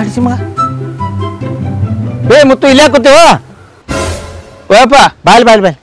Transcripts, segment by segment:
ಹಿಡಿಸಿ ಮಗ ಏ ಮುತ್ತು ಇಲ್ಲೇ ಕೂತೀವ ಓಯಪ್ಪ ಬಾಯ್ ಬಾಯ್ ಬಾಯ್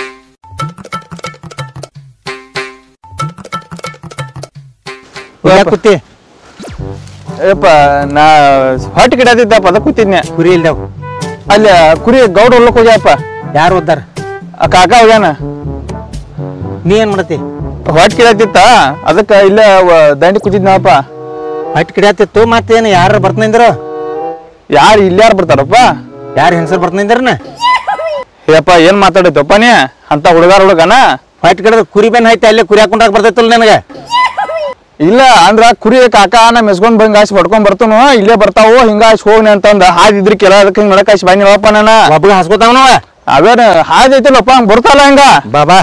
ಇಲ್ಲೇ ಕೂತಿ ಯಪ್ಪ ನಾ ಹೊಟ್ಟೆ ಗಿಡದಿದ್ದಪ್ಪ ಅದ ಕೂತಿದ್ನೆ ಕುರಿ ಇಲ್ದಾವ್ ಅಲ್ಲಿ ಕುರಿ ಗೌಡ ಹೊಲಕ್ ಹೋಗ್ಯಪ್ಪ ಯಾರು ಓದ್ದಾರ ಆ ಕಾಕ ಹೋಗ್ಯಾನ ನೀ ಏನ್ ಮಾಡತಿ ಹೊಟ್ಟೆ ಗಿಡದಿತ್ತ ಅದಕ್ಕ ಇಲ್ಲೇ ವ- ದಂಡಿ ಕೂತಿದ್ನಪ್ಪ ಹಟ್ ಕಿಡಿಯತ್ತಿತ್ತು ಮತ್ತೇನು ಯಾರು ಬರ್ತನಿಂದ್ರ ಯಾರು ಇಲ್ಯಾರು ಬರ್ತಾರಪ್ಪ ಯಾರು ಹೆಂಗಸರು ಬರ್ತನಿಂದ್ರನ ಯಪ್ಪ ಏನ್ ಮಾತಾಡೈತಪ್ಪ ನೀ ಅಂತ ಹುಡುಗಾರ ಹುಡುಗನ ಹೊಟ್ ಕಿಡದ ಕುರಿ ಬೆನ್ ಐತೆ ಅಲ್ಲೇ ಕುರಿ ಹಾಕೊಂಡಾಗ ಬರ್ತೈತಲ್ಲ ನನಗೆ ಇಲ್ಲ ಅಂದ್ರ ಕುರಿ ಕಾಕ ನಾ ಮೆಸ್ಕೊಂಡ್ ಬಂದ್ ಆಯ್ಸಿ ಪಡ್ಕೊಂಡ್ ಬರ್ತನು ಇಲ್ಲೇ ಬರ್ತಾವು ಹಿಂಗಾಯ್ಸಿ ಹೋಗ್ನಿ ಅಂತಂದ ಹಾದಿದ್ರಿ ಕೆಲ ಅದಕ್ಕೆ ಹಿಂಗ್ ನಡಕಾಯ್ಸಿ ಬಂದಿವಪ್ಪ ನಾನ ಒಬ್ಬಗ ಹಸ್ಕೋತಾವನವ ಅವೇನ ಹಾದಿ ಐತಿಲ್ಲಪ್ಪ ಹಂಗ್ ಬರ್ತಾಲ್ಲ ಹಂಗ ಬಾಬಾ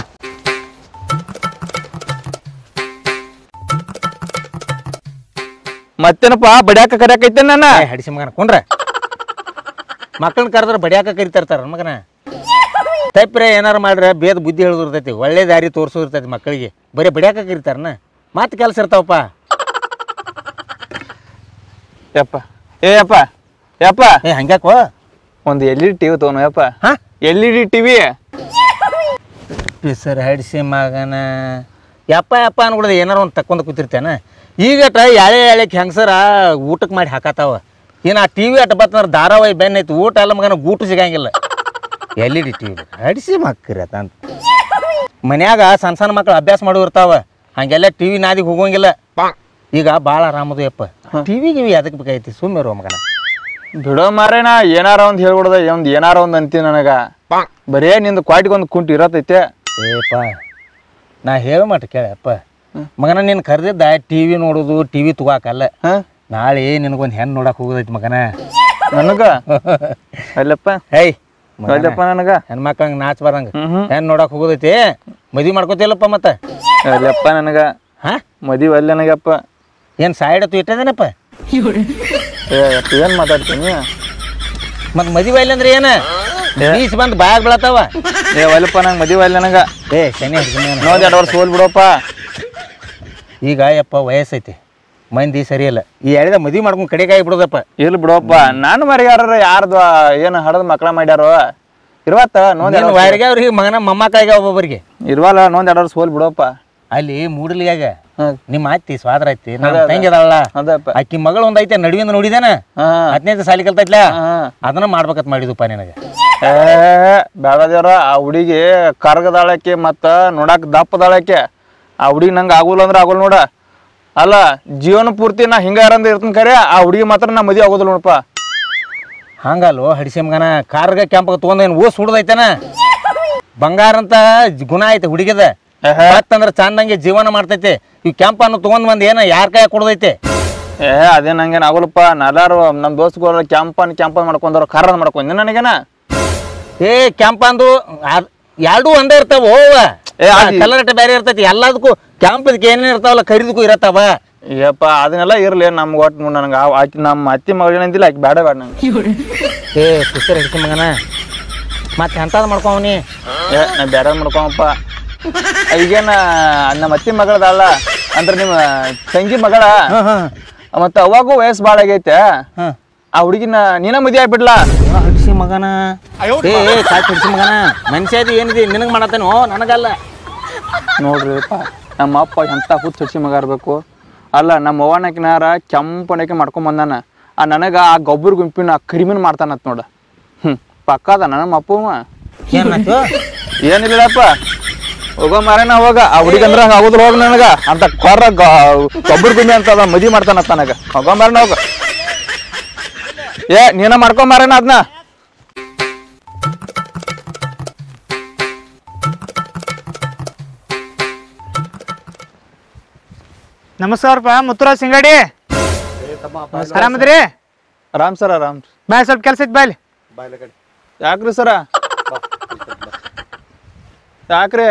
ಮತ್ತೇನಪ್ಪ ಬಡ್ಯಾಕ ಕರ್ಯಾಕೈತೆ ನಾನ ಹಡಿಸಿ ಮಗನ ಕೊಂಡ್ರೆ ಮಕ್ಕಳನ್ನ ಕರೆದ್ರೆ ಬಡಿಯಾಕ ಕರಿತಾರ್ತಾರ ಮಗನ ತಪ್ಪ್ರೆ ಏನಾರು ಮಾಡ್ರೆ ಬೇದ ಬುದ್ಧಿ ಹೇಳಿದಿರ್ತೈತಿ ಒಳ್ಳೆ ದಾರಿ ತೋರಿಸೋದಿರ್ತೈತಿ ಮಕ್ಕಳಿಗೆ ಬರೀ ಬಡಿಯಾಕ ಕರಿತಾರನ ಮತ್ತೆ ಕೆಲಸ ಇರ್ತಾವಪ್ಪ ಯಪ್ಪ ಏ ಯಪ್ಪ ಯಪ್ಪ ಏ ಹಂಗ್ಯಾಕೋ ಒಂದ್ ಎಲ್ ಇ ಡಿ ಟಿವಿ ತಗೋನು ಯಪ್ಪ ಹಾ L E D TV sir ಹಡಿಸಿ ಮಗನ ಯಪ್ಪ ಯಪ್ಪ ಅನ್ಕೊಡೋದು ಏನಾರ ಒಂದು ತಕ್ಕೊಂಡು ಕೂತಿರ್ತೇನ ಈಗಟ ಎಳೆ ಎಳೆಕ್ ಹೆಂಗಸರ ಊಟಕ್ಕೆ ಮಾಡಿ ಹಾಕತ್ತಾವ ಇನ್ನು ಆ ಟಿ ವಿ ಅಟ್ ಬತ್ತಂದ್ರೆ ಧಾರಾವಾಹಿ ಬೆನ್ನ ಐತಿ ಊಟ ಎಲ್ಲ ಮಗನ ಗೂಟು ಸಿಗಂಗಿಲ್ಲ L E D T V ಹಡಿಸಿ ಮಕ್ಕರಿ ಅಂತ ಮನ್ಯಾಗ ಸಣ್ಣ ಸಣ್ಣ ಮಕ್ಳು ಅಭ್ಯಾಸ ಮಾಡೋ ಇರ್ತಾವ ಹಂಗೆಲ್ಲ ಟಿ ವಿ ನಾದಿಗೆ ಹೋಗಂಗಿಲ್ಲ ಈಗ ಭಾಳ ಆರಾಮದು ಯಪ್ಪ ಟಿ ವಿ ಗಿವಿ ಅದಕ್ಕೆ ಬೇಕಾಯ್ತಿ ಸುಮ್ಮನೆ ಮಗನ ಬಿಡೋ ಮಾರೇ ನಾ ಏನಾರ ಒಂದ್ ಹೇಳ್ಬಿಡ್ದ ಒಂದ್ ಏನಾರ ಒಂದ್ ಅಂತಿ ನನಗ ಬರೇ ನಿಂದು ಕ್ವಾಟಿಗೊಂದು ಕುಂಟು ಇರತೈತೆ ಏಪ್ಪ ನಾ ಹೇಳೋ ಮಟ್ಟ ಕೇಳಪ್ಪ ಮಗನ ನೀನು ಕರೆದಿದ್ದ ಟಿ ವಿ ನೋಡೋದು ಟಿ ವಿ ತಗೋಕಲ್ಲ ಹ ನಾಳೆ ನಿನಗೊಂದು ಹೆಣ್ಣು ನೋಡಕ್ ಹೋಗೋದೈತಿ ಮಗನ ನನಗ ಅಲ್ಲಪ್ಪ ಹೇಯ್ ಅಲ್ಲಪ್ಪ ನನಗ ಹೆಣ್ಮಕ್ಳಂಗೆ ನಾಚ್ ಬರಂಗ ಹ್ಮ್ ಹ್ಮ್ ಹೆಣ್ಣು ನೋಡಕ್ ಹೋಗೋದೈತಿ ಮದ್ವಿ ಮಾಡ್ಕೋತಿಲ್ಲಪ್ಪ ಮತ್ತೆ ಅಲ್ಲಪ್ಪ ನನಗ ಹಾ ಮದುವೆ ಅಲ್ಲಿ ನನಗಪ್ಪ ಏನು ಸೈಡ್ ಹತ್ತು ಇಟ್ಟದೇನಪ್ಪ ಏ ಅಪ್ಪ ಏನ್ ಮಾತಾಡ್ತೀನಿ ಮತ್ತೆ ಮದುವೆ ಇಲ್ಲ ಅಂದ್ರೆ ಏನು ಬೀಸ್ ಬಂದು ಬಾಯಾಗ ಬೀಳತ್ತಾವ ಏ ಒಲ್ಲಪ್ಪ ನಂಗೆ ಮದುವೆ ಅಲ್ಲಿ ನನಗ ಏ ಶನಿ ಹಿಡ್ಕೊಂಡ್ ಮಗನ. ಇನ್ನೊಂದ್ ಎರಡು ವರ್ಷ ಹೋಲ್ ಬಿಡಪ್ಪ ಈಗ ಯಪ್ಪ ವಯಸ್ಸೈತಿ ಮಂದಿ ಸರಿಯಲ್ಲ ಈ ಎಳೆದ ಮದ್ವಿ ಮಾಡ್ಕೊಂಡು ಕಡೆಗಾಗಿ ಬಿಡೋದಪ್ಪ ಇರ್ಲಿ ಬಿಡಪ್ಪ ನಾನು ಮರಿಗಾರ ಯಾರ್ದು ಏನು ಹಡದ ಮಕ್ಕಳ ಮಾಡ್ಯಾರೋ ಇರ್ವತ್ತ ನೋಂದ್ ನೀನು ಎರಡು ವಾರಿಗೆ ಅವ್ರಿಗೆ ಮಗನ ಮೊಮ್ಮಕ್ಕಾಗ ಒಬ್ಬೊಬ್ಬರಿಗೆ ಇರ್ವಲ್ಲ ನೋಂದ್ ಎರಡು ವರ್ಷ ಹೋಲ್ ಬಿಡಪ್ಪ ಅಲ್ಲಿ ಮೂಡಲಿಯಾಗ ಹ್ಮ್. ನಿಮ್ಮ ಅತ್ತಿ ಸ್ವಾದ್ರ ಐತಿ ನಮ್ಮ ಅದ, ಅದ. ತಂಗಿ ಅದಾಳಲ್ಲ ಅದಪ್ಪ ಆಕಿ ಮಗಳು ಒಂದ್ ಐತೆ ನಡುವಿಂದ ನೋಡಿದೇನ ಹಾ ಹತ್ತನೇ ಸಾಲಿ ಕಲ್ತೈತ್ಲ ಹಾ ಅದನ್ನ ಮಾಡ್ಬೇಕತ್ ಮಾಡಿದಪ್ಪ ನಿನಗೆ ಏ ಬೇಡದೇವ್ರ ಆ ಹುಡುಗಿ ಕರ್ಗದಾಳಕ್ಕೆ ಮತ್ತ ನೋಡಾಕ ದಪ್ಪದಾಳಕ್ಕೆ ಆ ಹುಡುಗಿ ನಂಗೆ ಆಗೋಲ್ಲ ಅಂದ್ರೆ ಆಗೋಲ್ಲ ನೋಡ ಅಲ್ಲ ಜೀವನ ಪೂರ್ತಿ ನಾ ಹಿಂಗಾರಂದ ಇರ್ತೀನಿ ಖರೆ ಆ ಹುಡುಗಿ ಮಾತ್ರ ನಾ ಮದುವೆ ಆಗೋದಿಲ್ಲ ನೋಡಪ್ಪ ಹಂಗಲ್ಲೋ ಹಡಿಸಿ ಮಗನ ಕಾರ್ಗ ಕ್ಯಾಂಪ್ ತೊಗೊಂಡೇನು ಓಸ್ ಹುಡ್ದೈತನ ಬಂಗಾರ ಅಂತ ಜ್- ಗುಣ ಐತೆ ಹುಡುಗಿದ ಏಹೆ. ಮತ್ತಂದ್ರ ಚಂದಂಗೆ ಜೀವನ ಮಾಡ್ತೈತೆ ಈ ಕ್ಯಾಂಪ್ ಅನ್ನು ತೊಗೊಂಡ್ ಬಂದ್ ಏನ ಯಾರ ಕೈ ಕೊಡದೈತೆ ಏ ಅದೇ ನಂಗೇನು ಆಗೋಲ್ಲಪ್ಪ ನಾಲ್ಲಾರು ನಮ್ಮ ದೋಸ್ತಗಳು ಕ್ಯಾಂಪನ್ ಕ್ಯಾಂಪನ್ ಮಾಡ್ಕೊಂಡವ್ರು ಖಾರ ಮಾಡ್ಕೊಂಡೆ ನನಗೇನ ಏ ಕ್ಯಾಂಪ್ ಅಂದು ಅದ್- ಎರಡೂ ಒಂದೇ ಇರ್ತಾವ ಓವ ಏ, ಅದು- ಕಲರ್ ಬೇರೆ ಇರ್ತೈತಿ ಎಲ್ಲದಕ್ಕೂ ಕ್ಯಾಂಪ್ ಏನೇನ್ ಇರ್ತಾವಲ್ಲ ಖರೀದಕ್ಕೂ ಇರತ್ತಾವ ಯಪ್ಪ ಅದನ್ನೆಲ್ಲ ಇರ್ಲಿ ನಮ್ಗೆ ಒಟ್ಟು ನನಗೆ ಆಕಿ ನಮ್ಮ ಅತ್ತಿ ಮಗಳೇನಂತಿಲ್ಲ ಆಕಿ ಬೇಡ ಬೇಡ ನಂಗೆ ಏ ಪುಸ್ತಕ ಹಿಡಿಸಿ ಮಗನ ಮತ್ತೆ ಎಂಥದ್ದು ಮಾಡ್ಕೊವನಿ ಏ ನಾ ಬೇಡ ಮಾಡ್ಕೊಳಪ್ಪ ಈಗೇನ ನಮ್ಮ ಅತ್ತಿ ಮಗಳದಲ್ಲ ಅಂದ್ರೆ ನಿಮ್ಮ ತಂಗಿ ಮಗಳ ಹಾಂ ಹಾಂ ಮತ್ತೆ ಅವಾಗೂ ವಯಸ್ಸು ಭಾಳ ಆಗೈತೆ ಹಾಂ ಆ ಹುಡುಗಿನ ನೀನ ಮದುವೆ ಆಗ್ಬಿಡ್ಲ ಹಿಡಿಸಿ ಮಗನ ಏ ಏ ಕಾಚ್ ಹಿಡಿಸಿ ಮಗನ ಮನುಷ್ಯ ಅದು ಏನಿದೆ ನಿನಗೆ ಮಾಡತ್ತೇನೋ ನನಗಲ್ಲ ನೋಡ್ರಿಪ್ಪ ನಮ್ಮ ಅಪ್ಪ ಎಂಥ ಹುಚ್ಚ ಹಚ್ಚಿ ಮಗ ಇರಬೇಕು ಅಲ್ಲ ನಮ್ಮ ಅವ್ವನಕಿನಾರ ಕೆಂಪನಕ್ಕೆ ಮಾಡ್ಕೊಂಡ್ ಬಂದಾನ ಆ ನನಗೆ ಆ ಗೊಬ್ಬರ ಗುಂಪಿನ ಆ ಕರಿಮೀನು ಮಾಡ್ತಾನತ್ ನೋಡ ಹ್ಞೂ ಪಕ್ಕ ಅದ ನಮ್ಮ ಅಪ್ಪವ ಏನಾಯ್ತು ಏನಿಲ್ಲಪ್ಪ ಹೋಗೋ ಮಾರೇನ ಹೋಗ ಆ ಹುಡುಗಿ ಅಂದ್ರೆ ಹಂಗೆ ಆಗೋದಿಲ್ಲ ಹೋಗ ನನಗ ಅಂತ ಕೊರ ಗೊಬ್ಬರ ಗುಂಬಿ ಅಂತ ಅದ ಮದುವೆ ಮಾಡ್ತಾನತ್ತ ನನಗೆ ಹೋಗೋ ಮಾರೇನ ಹೋಗ ಏ ನೀನ ಮಾಡ್ಕೊ ಮಾರೇನ ಅದನ್ನ ನಮಸ್ಕಾರಪ್ಪ ಮುತ್ತುರಾಜ್ ಸಿಂಗಾಡಿ ಆರಾಮದ್ರಿ ರಾಮ್ ಸರ ರಾಮ್ ಬಾ ಸ್ವಲ್ಪ ಕೆಲ್ಸ ಐತಿ ಬಾಯ್ಲಿ ಯಾಕ್ರಿ ಸರ ಯಾಕ್ರಿ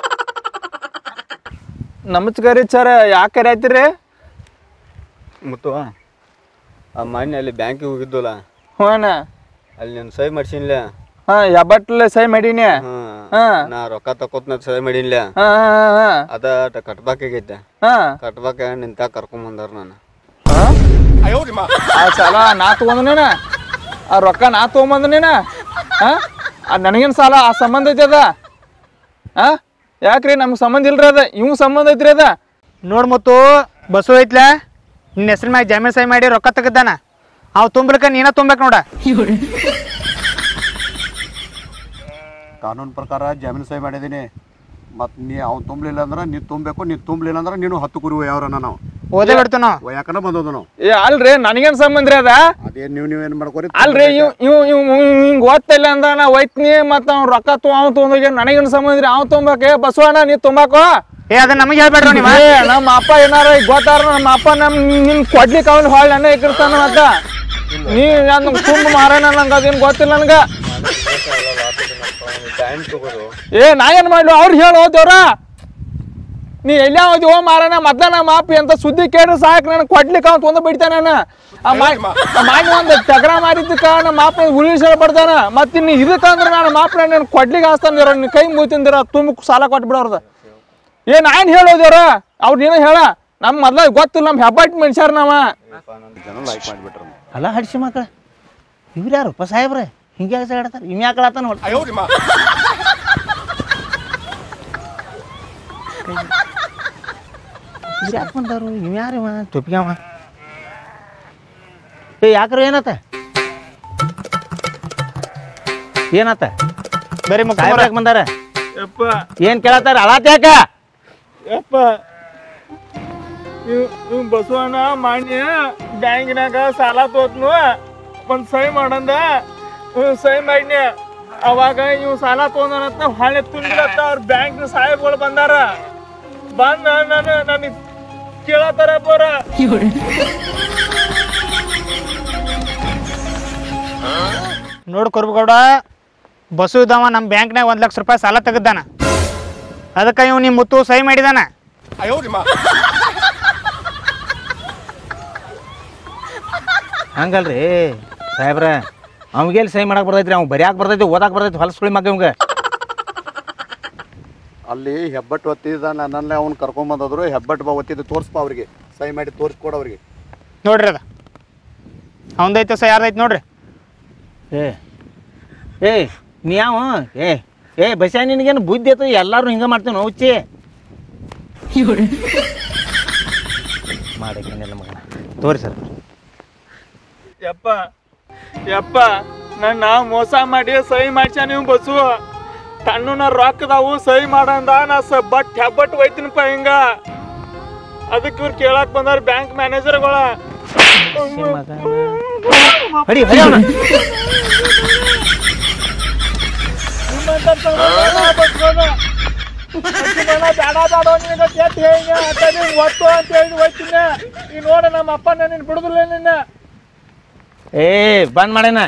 ನಮಸ್ಕಾರ ರೀ ಸರ್ ಯಾಕೆ ಕರಿಯಾತಿರಿ ಮುತ್ತು ಆ ಮೊನ್ನೆ ಅಲ್ಲಿ ಬ್ಯಾಂಕಿಗೆ ಹೋಗಿದ್ವಲ್ಲ ಹ್ಞೂ ಅಣ್ಣ ಅಲ್ಲಿ ನಾನು ಸಹಿ ಮಾಡ್ಸಿನ್ಲ ಹಾಂ ಯಾಬಟ್ಲೆ ಸೈ ಮಾಡೀನಿ ಹಾಂ ಹಾಂ ನಾ ರೊಕ್ಕ ತಕೋತ್ನ ಸಹಿ ಮಾಡಿನ್ಲ ಹಾಂ ಹಾಂ ಹಾಂ ಅದ ಕಟ್ಬೇಕಾಗೈತೆ ಹಾಂ ಕಟ್ಬೇಕ ನಿಂತ ಕರ್ಕೊಂಬಂದಾರ ನಾನು ಹಾಂ ಆ ಸಾಲ ನಾ ತಗೊಂಡನೇನ ಆ ರೊಕ್ಕ ನಾ ತೊಗೊಂಬಂದನೇನ ಹಾ ಅದು ನನಗೇನು ಸಾಲ ಆ ಸಂಬಂಧ ಐತಿ ಅದ ಹಾ ಯಾಕ್ರಿ ನಮ್ಗೆ ಸಂಬಂಧ ಇಲ್ರಿ ಅದ ಇವ್ ಸಂಬಂಧ ಐತ್ರಿ ಅದ ನೋಡ್ ಮತ್ತು ಬಸ್ಸು ಐತ್ಲ ನಿನ್ನ ಹೆಸ್ರ ಮ್ಯಾಗ ಜಾಮೀನ್ ಸಹಿ ಮಾಡಿ ರೊಕ್ಕ ತೆಗದಾನ ಅವ್ ತುಂಬ್ಲಿಕ್ಕ ನೀನ ತುಂಬೇಕು ನೋಡ ಕಾನೂನು ಪ್ರಕಾರ ಜಾಮೀನು ಸಹಿ ಮಾಡಿದ್ದೀನಿ ಮತ್ತು ನೀ ಅವ್ನು ತುಂಬಲಿಲ್ಲ ಅಂದ್ರೆ ನೀ ತುಂಬಬೇಕು ನೀ ತುಂಬಲಿಲ್ಲ ಅಂದ್ರೆ ನೀನು ಹತ್ತು ಕುರಿ ಯಾವ್ರನ್ನ ನಾವು ಓದೇ ಬಿಡ್ತು ನಾವು ಒಯ್ಯಾಕನ ಬಂದೋದು ನಾವು ಏ ಅಲ್ರಿ ನನಗೇನು ಸಂಬಂಧ ರೀ ಅದ ಅದೇ ನೀವು ನೀವೇನು ಮಾಡ್ಕೊರಿ ಅಲ್ರಿ ಇವ್ ಇವ್ ಇವ್ ಹಿಂಗ್ ಓದ್ತಿಲ್ಲ ಅಂದ ನಾ ಒಯ್ತೀನಿ ಮತ್ತ ಅವ್ನ ರೊಕ್ಕ ತೊ ಅವ್ನು ತೊಗೊಂಡೋಗಿ ನನಗೇನು ಸಂಬಂಧ ರೀ ಅವ್ನು ತೊಂಬಕ್ಕೆ ಬಸವಣ್ಣ ನೀ ತುಂಬಾಕೋ ಏ ಅದನ್ನ ನಮಗೆ ಹೇಳ್ಬೇಡ್ರಿ ನೀವು ಏ ನಮ್ಮ ಅಪ್ಪ ಏನಾರ ಈಗ ಗೊತ್ತಾರ ನಮ್ಮ ಅಪ್ಪ ನಮ್ ನಿನ್ ಕೊಡ್ಲಿಕ್ಕೆ ಅವ್ನು ಹೊಳ್ ನನ್ನ ಇಕ್ಕಿರ್ತಾನ ಮತ್ತ ನೀ ನನ್ ತುಂಬ ಮಾರಾಯಣ ನಂಗೆ ಅದೇನು ಗೊತ್ತಿಲ್ಲ ನನಗ ಟೈಮ್ ತಗೋದು ಏ ನಾ ಏನ್ ಮಾಡ್ಲು ಅವ್ರು ಹೇಳು ದೇವ್ರ ನೀ ಎಲ್ಲ ಹೋದಿ ಓ ಮಾರಾಯಣ ಮೊದ್ಲ ನಮ್ಮ ಅಪ್ಪ ಎಂತ ಸುದ್ದಿ ಕೇಳ್ರಿ ಸಾಕು ನನಗೆ ಕೊಡ್ಲಿಕ್ಕೆ ಅವ್ನು ತೊಂದ ಬಿಡ್ತಾನೆ ನಾನು ಆ ಮಾಡಿ ಆ ಮಾಡಿ ಒಂದು ತಗರ ಮಾಡಿದ್ದಕ್ಕ ನಮ್ಮ ಅಪ್ಪ ಉಳಿಸ ಬರ್ತಾನ ಮತ್ತೆ ಇನ್ನು ಇದಕ್ಕಂದ್ರೆ ನಾನು ಮಾಪ ನಾನು ಕೊಡ್ಲಿಕ್ಕೆ ಹಾಸ್ತಾನಿರ ನೀನು ಕೈ ಮುಗಿತಿಂದಿರ ತುಂಬ ಸಾಲ ಕೊಟ್ಬಿಡೋರ್ದ ಏ ನಾನು ಹೇಳೋದೇವ್ರ ಅವ್ರು ನೀನು ಹೇಳ ನಮ್ಮ ಮೊದ್ಲ ಗೊತ್ತಿಲ್ಲ ನಮ್ಮ ಹೆಬ್ಬಟ್ ಮನುಷ್ಯರ್ ನಾವ ಜನ ಲೈಕ್ ಮಾಡಿಬಿಟ್ರು ಅಲ್ಲ ಹಡ್ಸಿ ಮಕ್ಳ ಇವ್ರು ಯಾರಪ್ಪ ಸಾಹೇಬ್ರೆ ಹಿಂಗೆ ಸಾಗಾಡ್ತಾರೆ ಇವ್ ಯಾಕಳತ್ತಾನ ಇವ್ರು ಯಾಕೆ ಬಂದಾರು ಇವ್ ಯಾರಿವ ಟೊಪಿಗವ ಏ ಯಾಕ್ರ ಏನತ್ತ ಏನತ್ತ ಬರೀ ಮುಖ ಸಾಹೇಬ್ರ ಯಾಕೆ ಬಂದಾರ ಯಪ್ಪ ಏನ್ ಕೇಳತ್ತಾರ ಅಳಾತ ಯಾಕ ಯಪ್ಪ ಇವ್ ಇವ್ ಬಸವಣ್ಣ ಮಾನ್ಯ ಬ್ಯಾಂಕಿನಾಗ ಸಾಲ ತೋತ್ನು ಒಂದ್ ಸಹಿ ಮಾಡಂದ ಇವ್ ಸಹಿ ಮಾಡಿನ ಅವಾಗ ಇವ್ ಸಾಲ ತೊಗೊಂಡನಂತ ಹೊಳೆ ತುಂಬಿರತ್ತ ಅವ್ರ ಬ್ಯಾಂಕ್ ಸಾಹೇಬ್ಗಳು ಬಂದಾರ ಬಂದ ನಾನು ನನಗೆ ಕೇಳತ್ತಾರ ಬೋರ ನೋಡ್ ಕೊರ್ಬಗೌಡ ಬಸ್ಸು ಇದ್ದಾವ ನಮ್ಮ ಬ್ಯಾಂಕ್ನಾಗ ಒಂದು ಲಕ್ಷ ರೂಪಾಯಿ ಸಾಲ ತೆಗದಾನ ಅದಕ್ಕೆ ಇವ್ ನಿಮ್ಮ ಮುತ್ತು ಸಹಿ ಮಾಡಿದಾನ ಹಂಗಲ್ರಿ ಸಾಹೇಬ್ರ ಅವ್ಗೆಲ್ಲಿ ಸಹಿ ಮಾಡಕ್ ಬರ್ತೈತ್ರಿ ಅವ್ನು ಬರ್ಯಾಕ ಬರ್ತೈತಿ ಓದಾಕ್ ಬರ್ತೈತಿ ಹೊಲಸ್ಕೊಳಿ ಮಗ ಇವಂಗ ಅಲ್ಲಿ ಹೆಬ್ಬಟ್ಟು ಒತ್ತಿದ ನನ್ನಲ್ಲಿ ಅವ್ನು ಕರ್ಕೊಂಬಂದದ್ರು ಹೆಬ್ಬಟ್ಟು ಬಾ ಒತ್ತಿದ್ದು ತೋರಿಸ್ಪ ಅವ್ರಿಗೆ ಸಹಿ ಮಾಡಿ ತೋರಿಸ್ಕೊಡು ಅವ್ರಿಗೆ ನೋಡ್ರಿ ಅದ ಅವಂದೈತೆ ಸಹ ಯಾರ್ದೈತೆ ನೋಡ್ರಿ ಏ ಏ ನೀ ಯಾವ ಏ ಏ ಬಸ ನಿನಗೇನು ಬುದ್ಧಿ ಐತ ಎಲ್ಲಾರು ಹಿಂಗೆ ಮಾಡ್ತೀವಿ ನಾವು ಹುಚ್ಚಿ ಮಾಡಕ್ಕೇನಿಲ್ಲ ಮಗನ ತೋರಿ ಸರ್ ಯಪ್ಪ ಯಪ್ಪ ನನ್ನ ಮೋಸ ಮಾಡಿ ಸಹಿ ಮಾಡ್ಸ ನೀವು ಬಸ್ಸು ತಣ್ಣನ ರೊಕ್ಕದಾವು ಸಹಿ ಮಾಡಂದ ನಾ ಸ ಬಟ್ ಹೆಬ್ಬಟ್ ಒಯ್ತೀನಪ್ಪ ಹಿಂಗ ಅದಕ್ಕೆ ಇವ್ರು ಕೇಳಕ್ ಬಂದಾರ ಬ್ಯಾಂಕ್ ಮ್ಯಾನೇಜರ್ಗಳ ಹಡಿ ಹಡಿ ಅವ್ನ. ಒತ್ತು ಅಂತ ಹೇಳಿ ಹೋಯ್ತೀನಿ ಈ ನೋಡ ನಮ್ಮ ಅಪ್ಪ ನಿನ್ನ ಬಿಡುದಿಲ್ಲ ನಿನ್ನ ಏ ಬಂದ್ ಮಾಡೇನ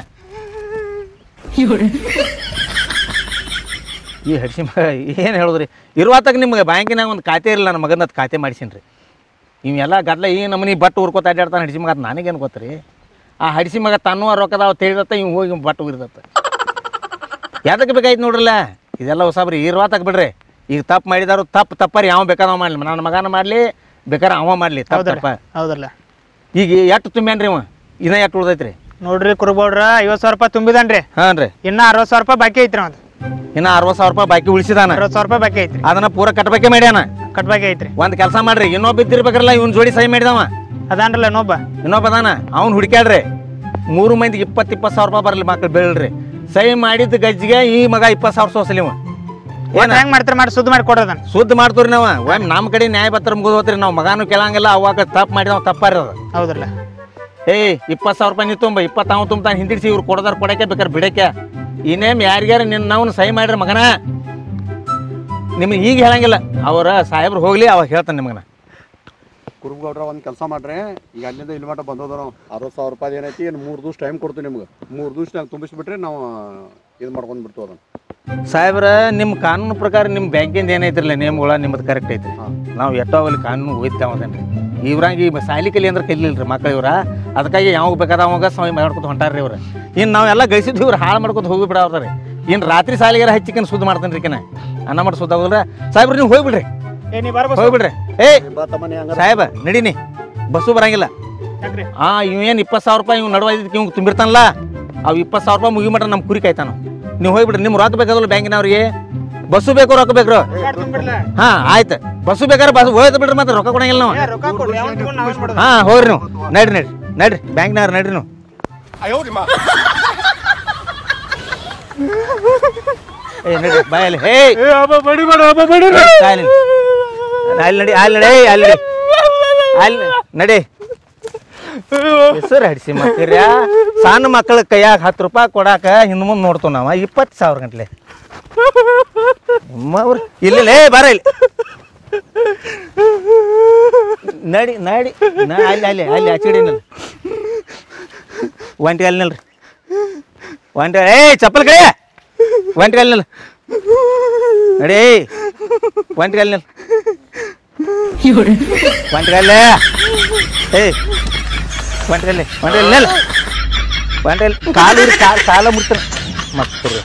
ಈ ಹಡ್ಸಿ ಮಗ ಏನು ಹೇಳಿದ್ರಿ ಇರುವಾತಾಗ ನಿಮ್ಗೆ ಬ್ಯಾಂಕಿನಾಗ ಒಂದು ಖಾತೆ ಇರಲಿಲ್ಲ ನನ್ನ ಮಗನ ಅದ್ ಖಾತೆ ಮಾಡಿಸೀನಿ ರೀ ಇವೆಲ್ಲ ಗದ್ಲ ಈ ನಮನಿ ಬಟ್ ಉರ್ಕೋತ ಅಡ್ಡಾಡ್ತಾನೆ ಹಡ್ಸಿ ಮಗ ಅದು ನನಗೇನು ಗೊತ್ತು ರೀ ಆ ಹಡ್ಸಿ ಮಗ ತನ್ನುವ ರೊಕ್ಕದಾವ ತಿಳಿದತ್ತ ಇವ್ ಹೋಗಿ ಬಟ್ ಉಗಿರ್ತತ್ತ ಯಾವ್ದಕ್ಕೆ ಬೇಕಾಯ್ತು ನೋಡ್ರಲ್ಲ ಇದೆಲ್ಲ ಹೊಸಬ್ರಿ ಇರುವಾತಾಗ ಬಿಡ್ರಿ ಈಗ ತಪ್ಪು ಮಾಡಿದಾರು ತಪ್ಪು ತಪ್ಪರಿ ಯಾವ ಬೇಕಾದ ಮಾಡಲಿ ನನ್ನ ಮಗನ ಮಾಡಲಿ ಬೇಕಾದ್ರೆ ಅವ ಮಾಡಲಿ ತಪ್ಪು ಹೌದಲ್ಲ ತಪ್ಪ ಹೌದಲ್ಲ ಈಗ ಎಷ್ಟು ತುಂಬ್ಯಾನ್ರಿ ಅವ ಇನ್ನ ಎಷ್ಟು ಉಳ್ದೈತ್ರಿ ನೋಡ್ರಿ ಕುರುಗೌಡ್ರ ಐವತ್ತು ಸಾವಿರ ರೂಪಾಯಿ ತುಂಬಿದಾನ್ರಿ ಹಾಂ ರೀ ಇನ್ನ ಅರವತ್ತು ಸಾವಿರ ರೂಪಾಯಿ ಬಾಕಿ ಐತ್ರಿ ಅವ್ನು ಇನ್ನ ಅರವತ್ತು ಸಾವಿರ ರೂಪಾಯಿ ಬಾಕಿ ಉಳಿಸಿದಾನ ಅರವತ್ತು ಸಾವಿರ ರೂಪಾಯಿ ಬಾಕಿ ಐತ್ರಿ ಅದನ್ನ ಪೂರ ಕಟ್ಬೇಕೆ ಮಾಡ್ಯಾನ ಕಟ್ಬಾಕಿ ಐತ್ರಿ ಒಂದ್ ಕೆಲಸ ಮಾಡ್ರಿ ಇನ್ನೊಬ್ಬ ಇದ್ದಿರ್ಬೇಕ್ರಲ್ಲ ಇವ್ನ ಜೋಡಿ ಸಹಿ ಮಾಡಿದವ ಅದಾನ್ರಲ್ಲ ಇನ್ನೊಬ್ಬ ಇನ್ನೊಬ್ಬ ಅದಾನ ಅವ್ನು ಹುಡುಕ್ಯಾಡ್ರಿ ಮೂರು ಮಂದಿಗೆ ಇಪ್ಪತ್ತು ಇಪ್ಪತ್ತು ಸಾವಿರ ರೂಪಾಯಿ ಬರಲಿ ಮಕ್ಳು ಬೀಳ್ರಿ ಸಹಿ ಮಾಡಿದ ಗಜ್ಜಿಗೆ ಈ ಮಗ ಇಪ್ಪತ್ತು ಸಾವಿರ ಸೋಸಲಿ ಇವ ಏನ್ ಹೆಂಗ್ ಮಾಡ್ತಾರೆ ಮಾಡಿ ಸುದ್ದಿ ಮಾಡಿ ಕೊಡೋದನ್ ಸುದ್ದಿ ಮಾಡ್ತೀವ್ರಿ ನಾವು ಒಮ್ಮೆ ನಮ್ಮ ಕಡೆ ನ್ಯಾಯ ಪತ್ರ ಮುಗಿದು ಹೋತ್ರಿ ನಾವು ಮಗಾನು ಕೇಳಂಗಿಲ್ಲ ಅವಾಗ ತಪ್ಪು ಮಾಡಿದವ ತಪ್ಪಾರಿ ಅದು ಹೌದಲ್ಲ ಏಯ್ ಇಪ್ಪತ್ತು ಸಾವಿರ ರೂಪಾಯಿ ನೀ ತುಂಬ ಇಪ್ಪತ್ತು ಅವ ತುಂಬ್ತಾನೆ ಹಿಂದಿಡ್ಸಿ ಇವ್ರು ಕೊಡೋದಾರ ಕೊಡಕ್ಕೆ ಬೇಕಾರೆ ಬಿಡಕ್ಕೆ ಇನ್ನೇಮ್ ಯಾರಿಗಾರ ನಿನ್ನ ನಾವು ಸಹಿ ಮಾಡ್ರಿ ಮಗನ ನಿಮ್ಗೆ ಈಗ ಹೇಳಂಗಿಲ್ಲ ಅವರ ಸಾಹೇಬ್ರು ಹೋಗ್ಲಿ ಅವಾಗ ಹೇಳ್ತಾನೆ ನಿಮಗನ ಕುರುಬಗೌಡ್ರ ಒಂದು ಕೆಲಸ ಮಾಡ್ರಿ ಈಗ ಅಲ್ಲಿಂದ ಇಲ್ಲಿ ಮಟ್ಟ ಬಂದೋದು ನಾವು ಅರವತ್ತು ಸಾವಿರ ರೂಪಾಯಿ ಏನೈತಿ ಇನ್ನು ಮೂರು ದಿವ್ಸ ಟೈಮ್ ಕೊಡ್ತೀವಿ ನಿಮ್ಗೆ ಮೂರು ದಿವ್ಸನಾಗ ತುಂಬಿಸ್ಬಿಟ್ರೆ ನಾವು ಇದು ಮಾಡ್ಕೊಂಡು ಬಿಡ್ತೀವಿ ಅದನ್ನು ಸಾಹೇಬ್ರ ನಿಮ್ಮ ಕಾನೂನು ಪ್ರಕಾರ ನಿಮ್ಮ ಬ್ಯಾಂಕಿಂದ ಏನೈತ್ರಲ್ಲ ನೇಮ್ಗಳ ನಿಮ್ಮದು ಕರೆಕ್ಟ್ ಐತ್ರಿ ನಾವು ಎಷ್ಟೋ ಅಲ್ಲಿ ಕಾನೂನು ಓದ್ತಾವದೇನ್ರಿ ಇವ್ರಾಗ ಈ ಸಾಲಿ ಕಲಿ ಅಂದ್ರೆ ಕಲಿಲ್ರಿ ಮಕ್ಳು ಇವ್ರ ಅದಕ್ಕಾಗಿ ಯಾವಾಗ ಬೇಕಾದ ಅವಾಗ ಸಮಯ ಮಾಡ್ಕೊತ ಹೊಂಟಾರ್ರಿ ಇವ್ರು ಇನ್ನು ನಾವೆಲ್ಲ ಗೈಸಿದ್ವಿ ಇವ್ರು ಹಾಳು ಮಾಡ್ಕೊತ ಹೋಗಿ ಬಿಡವ್ರಿ ಇನ್ನು ರಾತ್ರಿ ಸಾಲಿಗಾರ ಹಚ್ಚಿಕನ್ ಸುದ್ದಿ ಮಾಡ್ತಾನೆ ರೀ ಅನ್ನ ಮಾಡಿ ಸುದ್ದ ಆಗೋದ್ರ ಸಾಹೇಬ್ರ ನೀವು ಹೋಗ್ಬಿಡ್ರಿ ಏ ನೀ ಬರ್ಬ ಹೋಗ್ಬಿಡ್ರಿ ಏ ಬಾ ತಮ್ಮನೆ ಹಂಗಾರ ಸಾಹೇಬ ನಡೀನಿ ಬಸ್ಸು ಬರಂಗಿಲ್ಲ ಯಾಕ್ರಿ ಆ ಇವೇನು ಇಪ್ಪತ್ತು ಸಾವಿರ ರೂಪಾಯಿ ಇವ್ ನಡುವ ಇವ್ ತುಂಬಿರ್ತಾನಲ್ಲ ಅವು ಇಪ್ಪತ್ತು ಸಾವಿರ ರೂಪಾಯಿ ಮುಗಿ ಮಟ್ಟ ನಮ್ಮ ಕುರಿ ಕಾಯ್ತಾನ ನೀವು ಹೋಗ್ಬಿಡ್ರಿ ನಿಮ್ಮ ರೊಕ್ಕ ಬೇಕಾದಲ್ಲ ಬ್ಯಾಂಕಿನವ್ರಿಗೆ ಬಸ್ಸು ಬೇಕು ರೊಕ್ಕ ಬೇಕು ತುಂಬಿಡ್ಲ ಹಾ ಆಯ್ತು ಬಸ್ಸು ಬೇಕಾದ್ರೆ ಬಸ್ ಹೋಯ್ತು ಬಿಡ್ರಿ ಮತ್ತೆ ರೊಕ್ಕ ಕೊಡಂಗಿಲ್ಲ ನಾವು ಏ ರೊಕ್ಕ ಕೊಡ್ರಿ ಅವ್ನ್ ತಗೊಂಡ್ ನಾವೇನ್ ಮಾಡೋದು ಹಾ ಹೋಗ್ರಿ ನೀವು ನಡ್ರಿ ನಡ್ರಿ ನಡ್ರಿ ಬ್ಯಾಂಕ್ನವ್ರು ನಡ್ರಿ ನೀವು ಏ ನಡ್ರಿ ಬಾಯಲ್ಲಿ ಹೇ ಬಡಿ ಬೇಡ ಅಬ್ಬ ಬಡಿ ಅಲ್ಲಿ ಅಲ್ಲಿ ನಡಿ ಅಲ್ಲಿ ನಡಿ ಏಯ್, ಅಲ್ಲಿ ನಡಿ ಅಲ್ಲಿ ನಡಿ ಹೆಸರು ಹಡಿಸಿ ಮಕ್ಕಿರ್ಯಾ ಸಣ್ಣ ಮಕ್ಕಳ ಕೈಯಾಗ ಹತ್ತು ರೂಪಾಯಿ ಕೊಡಾಕ ಹಿಂದ್ ಮುಂದೆ ನೋಡ್ತೀವಿ ನಾವು ಇಪ್ಪತ್ತು ಸಾವಿರ ಗಂಟ್ಲೆ ಅವ್ರು ಇಲ್ಲಿ ಲೇ ಬರ ಇಲ್ಲಿ ನಡಿ ನಡಿ ನ ಅಲ್ಲಿ ಅಲ್ಲಿ ಅಲ್ಲಿ ಆಚಿಡಿನಲ್ಲ ಒಂಟಿ ಅಲ್ಲಿ ನಿಲ್ರಿ ಒಂಟಿ ಏಯ್ ಚಪ್ಪಲ್ ಕಡೆ ಒಂಟಿ ಅಲ್ಲಿ ನಿಲ್ ನಡಿ ಒಂಟಿ ಅಲ್ಲಿ ನಿಲ್ ಒಂಟಿ ಅಲ್ಲಿ ಏಯ್ ಒಂಟಿ ಅಲ್ಲಿ ಒಂಟಿ ಅಲ್ಲಿ ನಿಲ್ ಒಂಟಿ ಅಲ್ಲಿ ಕಾಲು ಇರಿ ಕಾಲು ಕಾಲ ಮುಡ್ತಾನೆ ಮಕ್ಕಳು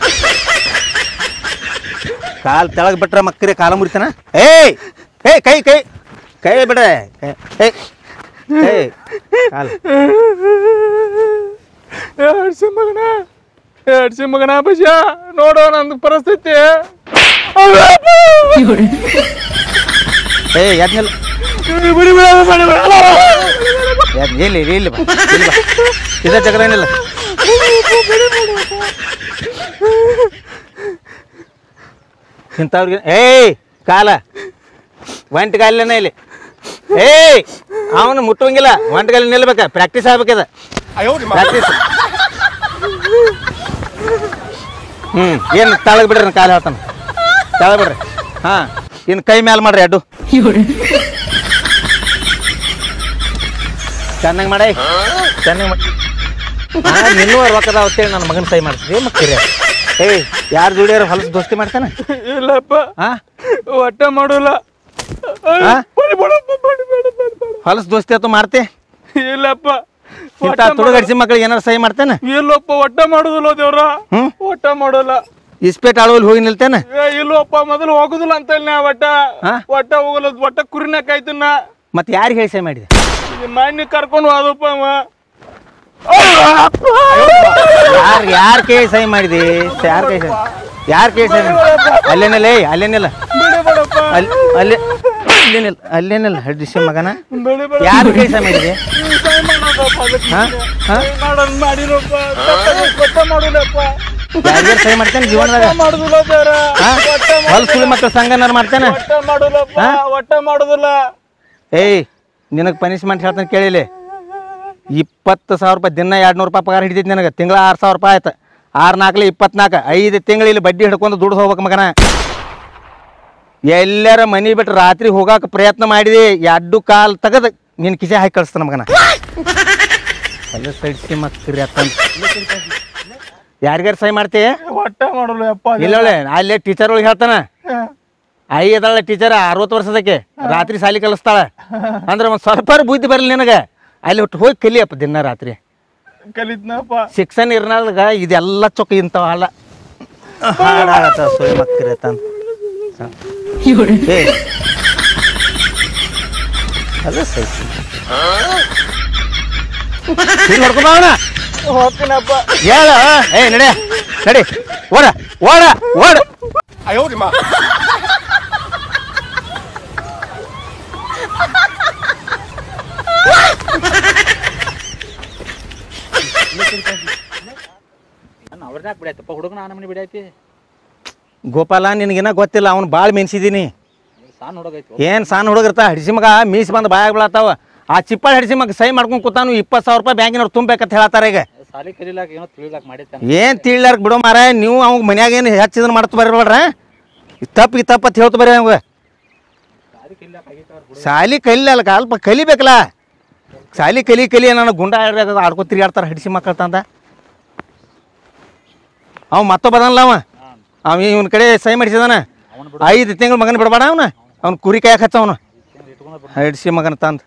ಕಾಲು ತೆಳಗ್ ಬಿಟ್ರೆ ಮಕ್ಕರಿ ಕಾಲ ಮುರಿತಾನ ಏಯ್ ಏಯ್ ಕೈ ಕೈ ಕೈ ಬಿಡ ಕೈ ಏಯ್ ಏಯ್ ಕಾಲು ಎಡ್ಸಿ ಮಗನ ಎಡ್ಸಿ ಮಗನ ಬಜ ನೋಡೋ ನಂದು ಪರಿಸ್ಥಿತಿ ಏಯ್ ಎದ್ನಿಲ್ಲ ಬಡಿ ಬೇಡ ಬಡಿ ಬೇಡ ಎದ್ ಇಲ್ಲಿ ಇಲ್ಲಿ ಇಲ್ಲಿ ಬಾ ಇಲ್ಲಿ ಬಾ ಇದ ಜಗಳ ಏನಿಲ್ಲ ಇಂಥವ್ರಿಗೆ ಏಯ್ ಕಾಲ ಒಂಟಿ ಕಾಲಿನ ಇಲ್ಲಿ ಏಯ್ ಅವನು ಮುಟ್ಟುವಂಗಿಲ್ಲ ಒಂಟಿ ಕಾಲಿ ನಿಲ್ಬೇಕ ಪ್ರಾಕ್ಟೀಸ್ ಆಗ್ಬೇಕದ ಪ್ರಾಕ್ಟೀಸ್ ಹ್ಞೂ ಏನು ತಳಗ್ ಬಿಡ್ರಿ ಕಾಲು ಹೇಳ್ತಾನೆ ತಳಗ್ ಬಿಡ್ರಿ ಹಾಂ ಇನ್ನು ಕೈ ಮ್ಯಾಲ ಮಾಡ್ರಿ ಅಡ್ಡು ಚೆನ್ನಾಗಿ ಮಾಡೇ ಚೆನ್ನಾಗಿ ಮಾಡಿ ಹಾಂ ನಿನ್ನೂ ರೊಕ್ಕದ ಅಂತೇಳಿ ನನ್ನ ಮಗನ ಸೈ ಮಾಡಿಸ್ರಿ ಮಕ್ಕಳ್ರಿ ಏಯ್ ಯಾರು ದುಡಿಯಾರ ಹೊಲಸು ದೋಸ್ತಿ ಮಾಡ್ತಾನೆ ಇಲ್ಲಪ್ಪ ಹಾಂ ಒಟ್ಟ ಮಾಡೋಲ್ಲ ಹಾ? ಬಡಿ ಬೇಡಪ್ಪ ಬಡಿ ಬೇಡ ಬೇಡ ಬೇಡ ಹೊಲಸು ದೋಸ್ತಿ ಆತು ಮಾಡ್ತೆ ಇಲ್ಲಪ್ಪ ಇಂಥ ತುಡುಗಡಿಸಿ ಮಕ್ಳಿಗೆ ಏನಾರು ಸೈ ಮಾಡ್ತೇನೆ ಇಲ್ಲಪ್ಪ ಒಟ್ಟ ಮಾಡುದಿಲ್ಲ ದೇವ್ರ ಹ್ಮ್? ಒಟ್ಟ ಮಾಡೋಲ್ಲ ಇಸ್ಪೇಟ್ ಆಳುವಲ್ಲಿ ಹೋಗಿ ನಿಲ್ತೇನೆ ಏ, ಇಲ್ಲಪ್ಪ ಮೊದಲು ಹೋಗುದಿಲ್ಲ ಅಂತ ಹೇಳಿ ನಾ ಒಟ್ಟ ಹಾ? ಒಟ್ಟ ಹೋಗಲ್ಲ ಒಟ್ಟ ಕುರಿನ ಕಾಯ್ತನ ಮತ್ತೆ ಯಾರಿಗೆ ಹೇಳಿ ಸೈ ಮಾಡಿದೆ ಮಣ್ಣಿ ಕರ್ಕೊಂಡು ಹೋದಪ್ಪ ಅವ ಯಾರು ಯಾರ ಕೈ ಸೈ ಮಾಡಿದಿ ಯಾರ ಕೈ ಸೈ ಯಾರ ಕೈ ಸೈ ಅಲ್ಲೇನಿಲ್ಲ ಏಯ್ ಅಲ್ಲೇನಿಲ್ಲ ಬಿಡಿ ಬೇಡಪ್ಪ ಅಲ್ಲಿ ಅಲ್ಲಿ ಅಲ್ಲೇನಿಲ್ಲ ಅಲ್ಲೇನಿಲ್ಲ ಹಡ್ಡಿಸಿ ಮಗನ ಬಿಡಿ ಬೇಡ ಯಾರ ಕೈ ಸೈ ಮಾಡಿದೆ ಸೈ ಮಾಡೋದಪ್ಪ ಅದಕ್ಕೆ ಹಾ ಹಾ ಸೈ ಮಾಡೋದ್ ಮಾಡಿರಪ್ಪ ತಪ್ಪಾಗಿ ಒಟ್ಟ ಮಾಡೋದಪ್ಪ ಯಾರ್ಯಾರು ಸೈ ಮಾಡ್ತೇನೆ ಜೀವನದಾಗ ಮಾಡುದಿಲ್ಲ ದೇವ್ರ ಹಾ ಒಟ್ಟ ಹೊಲ ಸುಳಿ ಮಕ್ಕಳ ಸಂಘನಾರು ಮಾಡ್ತೇನೆ ಒಟ್ಟ ಮಾಡುದಿಲ್ಲಪ್ಪ ಒಟ್ಟ ಮಾಡುದಿಲ್ಲ ಏಯ್ ನಿನಗೆ ಪನಿಷ್ಮೆಂಟ್ ಹೇಳ್ತಾನೆ ಕೇಳಿಲಿ ಇಪ್ಪತ್ತು ಸಾವಿರ ರೂಪಾಯಿ ದಿನ ಎರಡು ನೂರು ರೂಪಾಯಿ ಪಗಾರ ಹಿಡಿತೈತಿ ನನಗೆ ತಿಂಗಳ ಆರು ಸಾವಿರ ರೂಪಾಯಿ ಆಯ್ತು ಆರು ನಾಲ್ಕಲಿ ಇಪ್ಪತ್ನಾಲ್ಕು ಐದು ತಿಂಗಳು ಇಲ್ಲಿ ಬಡ್ಡಿ ಹಿಡ್ಕೊಂಡು ದುಡ್ಡು ಹೋಗ್ಬೇಕು ಮಗನ ಎಲ್ಲಾರ ಮನಿ ಬಿಟ್ಟು ರಾತ್ರಿ ಹೋಗಾಕ ಪ್ರಯತ್ನ ಮಾಡಿದಿ ಎರಡು ಕಾಲ್ ತೆಗೆದು ನಿನ್ನ ಕಿಸೆ ಹಾಕಿ ಕಳಿಸ್ತಾನ ಮಗನ ಅಲ್ಲ ಸೈಡ್ಸಿ ಮಕ್ಕರಿ ಅತ್ತಂತ ಯಾರಿಗಾರು ಸೈ ಮಾಡ್ತಿ ಒಟ್ಟ ಮಾಡಲ್ಲ ಅಪ್ಪ ಇಲ್ಲ ಅಲ್ಲೇ ಟೀಚರ್ ಒಳಗೆ ಹೇಳ್ತಾನ ಐ ಅದಾಳ ಟೀಚರ್ ಅರವತ್ತು ವರ್ಷದಕ್ಕೆ ರಾತ್ರಿ ಸಾಲಿ ಕಲಿಸ್ತಾಳ ಅಂದ್ರೆ ಒಂದು ಸ್ವಲ್ಪ ಬುದ್ಧಿ ಬರಲಿ ನಿನಗೆ ಅಲ್ಲಿ ಒಟ್ಟು ಹೋಗಿ ಕಲಿಯಪ್ಪ ದಿನ ರಾತ್ರಿ ಕಲಿತ್ನಪ್ಪ ಶಿಕ್ಷಣ ಇರ್ನಾಳ್ಗ ಇದೆಲ್ಲ ಚೊಕ್ಕ ಇಂಥವ ಅಲ್ಲ ಹಾಡಾಗತ್ತ ಸುಳಿ ಮಕ್ಕರಿ ತಂದು ಏ ಅಲ್ಲ ಸೈ ಹೊಡ್ಕೊಂಬವನ ಹೋಗ್ತೀನಪ್ಪ ಹೇಳ ಏ ನಡೆ ನಡಿ ಓಡ ಓಡ ಓಡ ಅವ್ರನ್ಯಾಕ ಬಿಡಾಯ್ತಪ್ಪ ಹುಡುಗನ ಆ ನಮ್ಮನೆ ಬಿಡಾಯ್ತಿ ಗೋಪಾಲ ನಿನಗೇನ ಗೊತ್ತಿಲ್ಲ ಅವ್ನು ಭಾಳ ಮೆನ್ಸಿದೀನಿ ಸಣ್ಣ ಹುಡುಗೈತಿ ಏನು ಸಣ್ಣ ಹುಡುಗಿರ್ತ ಹಡಿಸಿ ಮಗ ಮೀಸ್ ಬಂದು ಬಾಯಾಗ ಬೀಳತ್ತಾವ ಆ ಚಿಪ್ಪಾಳ ಹಡಿಸಿ ಮಗ ಸೈ ಮಾಡ್ಕೊಂಡು ಕೂತಾನು ಇಪ್ಪತ್ತು ಸಾವಿರ ರೂಪಾಯಿ ಬ್ಯಾಂಕಿನವ್ರು ತುಂಬೇಕಂತ ಹೇಳ್ತಾರೆ ಈಗ ಸಾಲಿ ಕಲಿಲಾಕ ಏನೋ ತಿಳಿಲಾಕ ಮಾಡಿದ್ದಾನೆ ಏನು ತಿಳಿಲಾರ್ಕ ಬಿಡೋ ಮಾರ ನೀವು ಅವ್ಗ ಮನ್ಯಾಗ ಏನು ಹೆಚ್ಚಿದ್ರೆ ಮಾಡ್ತು ಬರಬೇಡ್ರ ತಪ್ಪು ಈ ತಪ್ಪತ್ತು ಹೇಳ್ತು ಬರೀ ಅವಂಗ ಸಾಲಿ ಕಲಿಲಾಕ ಆಗೈತೆ ಅವ್ರ ಹುಡುಗ ಸಾಲಿ ಕಲಿಯಲ್ಲ ಅಲ್ಪ ಕಲಿಬೇಕಲ್ಲ ಸಾಲಿ ಕಲಿ ಕಲಿ ನಾನು ಗುಂಡ ಆಡ್ಬೇಕು ಆಡ್ಕೊ ತಿರ್ಗಾಡ್ತಾರೆ ಹಡಿಸಿ ಮಕ್ಕಳು ತಂದ ಅವ ಮತ್ತೊಬ್ಬ ಅದನಲ್ಲ ಅವ ಅವ ಇವನ ಕಡೆ ಸೈ ಮಾಡಿಸಿದಾನ ಐದು ತಿಂಗಳು ಮಗನ ಬಿಡಬೇಡ ಅವನ ಅವ್ನ ಕುರಿ ಕಾಯಕ್ ಹಚ್ಚವನು ಹಡಿಸಿ ಮಗನ ತಂದು